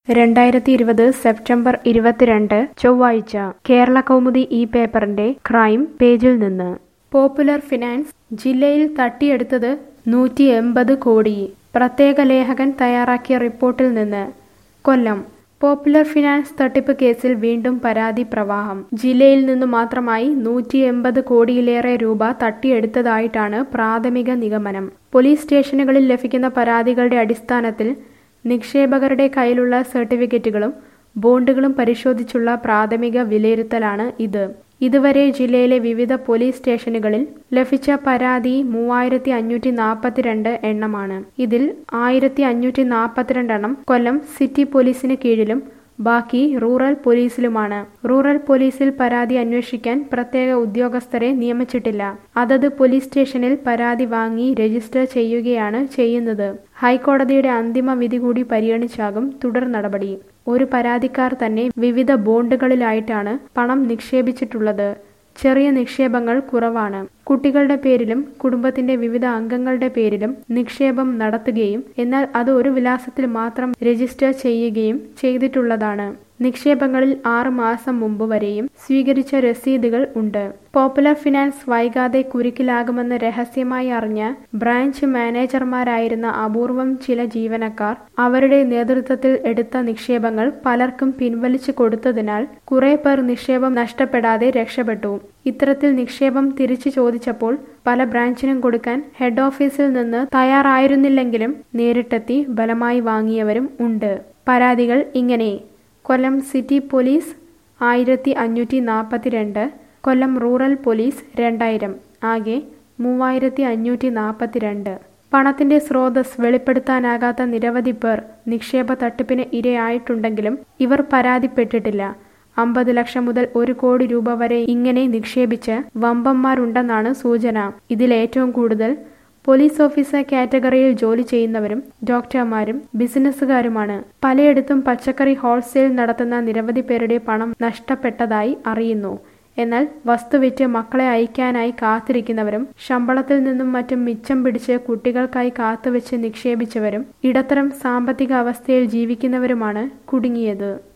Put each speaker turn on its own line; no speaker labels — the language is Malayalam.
രണ്ടായിരത്തി ഇരുപത് സെപ്റ്റംബർ ഇരുപത്തിരണ്ട് ചൊവ്വാഴ്ച കേരള കൗമുദി ഈ പേപ്പറിന്റെ ക്രൈം പേജിൽ നിന്ന് പോപ്പുലർ ഫിനാൻസ് ജില്ലയിൽ തട്ടിയെടുത്തത് നൂറ്റി എൺപത് കോടി പ്രത്യേക ലേഖകൻ തയ്യാറാക്കിയ റിപ്പോർട്ടിൽ നിന്ന് കൊല്ലം പോപ്പുലർ ഫിനാൻസ് തട്ടിപ്പ് കേസിൽ വീണ്ടും പരാതി പ്രവാഹം ജില്ലയിൽ നിന്നു മാത്രമായി നൂറ്റി എൺപത് കോടിയിലേറെ രൂപ തട്ടിയെടുത്തതായിട്ടാണ് പ്രാഥമിക നിഗമനം പോലീസ് സ്റ്റേഷനുകളിൽ ലഭിക്കുന്ന പരാതികളുടെ അടിസ്ഥാനത്തിൽ നിക്ഷേപകരുടെ കയ്യിലുള്ള സർട്ടിഫിക്കറ്റുകളും ബോണ്ടുകളും പരിശോധിച്ചുള്ള പ്രാഥമിക വിലയിരുത്തലാണ് ഇത് ഇതുവരെ ജില്ലയിലെ വിവിധ പോലീസ് സ്റ്റേഷനുകളിൽ ലഭിച്ച പരാതി മൂവായിരത്തി അഞ്ഞൂറ്റി നാൽപ്പത്തിരണ്ട് എണ്ണമാണ് ഇതിൽ ആയിരത്തി അഞ്ഞൂറ്റി നാൽപ്പത്തിരണ്ടെണ്ണം കൊല്ലം സിറ്റി പോലീസിന് കീഴിലും ബാക്കി റൂറൽ പോലീസിലുമാണ് റൂറൽ പോലീസിൽ പരാതി അന്വേഷിക്കാൻ പ്രത്യേക ഉദ്യോഗസ്ഥരെ നിയമിച്ചിട്ടില്ല അതത് പോലീസ് സ്റ്റേഷനിൽ പരാതി വാങ്ങി രജിസ്റ്റർ ചെയ്യുകയാണ് ചെയ്യുന്നത് ഹൈക്കോടതിയുടെ അന്തിമ വിധി കൂടി പരിഗണിച്ചാകും തുടർ നടപടി ഒരു പരാതിക്കാർ തന്നെ വിവിധ ബോണ്ടുകളിലായിട്ടാണ് പണം നിക്ഷേപിച്ചിട്ടുള്ളത് ചെറിയ നിക്ഷേപങ്ങൾ കുറവാണ് കുട്ടികളുടെ പേരിലും കുടുംബത്തിന്റെ വിവിധ അംഗങ്ങളുടെ പേരിലും നിക്ഷേപം നടത്തുകയും എന്നാൽ അത് ഒരു വിലാസത്തിൽ മാത്രം രജിസ്റ്റർ ചെയ്യുകയും ചെയ്തിട്ടുള്ളതാണ് നിക്ഷേപങ്ങളിൽ ആറ് മാസം മുമ്പ് വരെയും സ്വീകരിച്ച രസീതുകൾ ഉണ്ട് പോപ്പുലർ ഫിനാൻസ് വൈകാതെ കുരുക്കിലാകുമെന്ന് രഹസ്യമായി അറിഞ്ഞ ബ്രാഞ്ച് മാനേജർമാരായിരുന്ന അപൂർവം ചില ജീവനക്കാർ അവരുടെ നേതൃത്വത്തിൽ എടുത്ത നിക്ഷേപങ്ങൾ പലർക്കും പിൻവലിച്ചു കൊടുത്തതിനാൽ കുറെ പേർ നിക്ഷേപം നഷ്ടപ്പെടാതെ രക്ഷപ്പെട്ടു ഇത്തരത്തിൽ നിക്ഷേപം തിരിച്ചു ചോദിച്ചപ്പോൾ പല ബ്രാഞ്ചിനും കൊടുക്കാൻ ഹെഡ് ഓഫീസിൽ നിന്ന് തയ്യാറായിരുന്നില്ലെങ്കിലും നേരിട്ടെത്തി ബലമായി വാങ്ങിയവരും ഉണ്ട് പരാതികൾ ഇങ്ങനെ കൊല്ലം സിറ്റി പോലീസ് ആയിരത്തി അഞ്ഞൂറ്റി നാൽപ്പത്തിരണ്ട് കൊല്ലം റൂറൽ പോലീസ് രണ്ടായിരം ആകെ മൂവായിരത്തി അഞ്ഞൂറ്റി നാൽപ്പത്തിരണ്ട് പണത്തിന്റെ സ്രോതസ് വെളിപ്പെടുത്താനാകാത്ത നിരവധി പേർ നിക്ഷേപ തട്ടിപ്പിന് ഇരയായിട്ടുണ്ടെങ്കിലും ഇവർ പരാതിപ്പെട്ടിട്ടില്ല അമ്പത് ലക്ഷം മുതൽ ഒരു കോടി രൂപ വരെ ഇങ്ങനെ നിക്ഷേപിച്ച് വമ്പന്മാരുണ്ടെന്നാണ് സൂചന ഇതിലേറ്റവും കൂടുതൽ പോലീസ് ഓഫീസർ കാറ്റഗറിയിൽ ജോലി ചെയ്യുന്നവരും ഡോക്ടർമാരും ബിസിനസ്സുകാരുമാണ് പലയിടത്തും പച്ചക്കറി ഹോൾസെയിൽ നടത്തുന്ന നിരവധി പേരുടെ പണം നഷ്ടപ്പെട്ടതായി അറിയുന്നു എന്നാൽ വസ്തു വിറ്റ് മക്കളെ അയക്കാനായി കാത്തിരിക്കുന്നവരും ശമ്പളത്തിൽ നിന്നും മറ്റും മിച്ചം പിടിച്ച് കുട്ടികൾക്കായി കാത്തുവെച്ച് നിക്ഷേപിച്ചവരും ഇടത്തരം സാമ്പത്തിക അവസ്ഥയിൽ ജീവിക്കുന്നവരുമാണ് കുടുങ്ങിയത്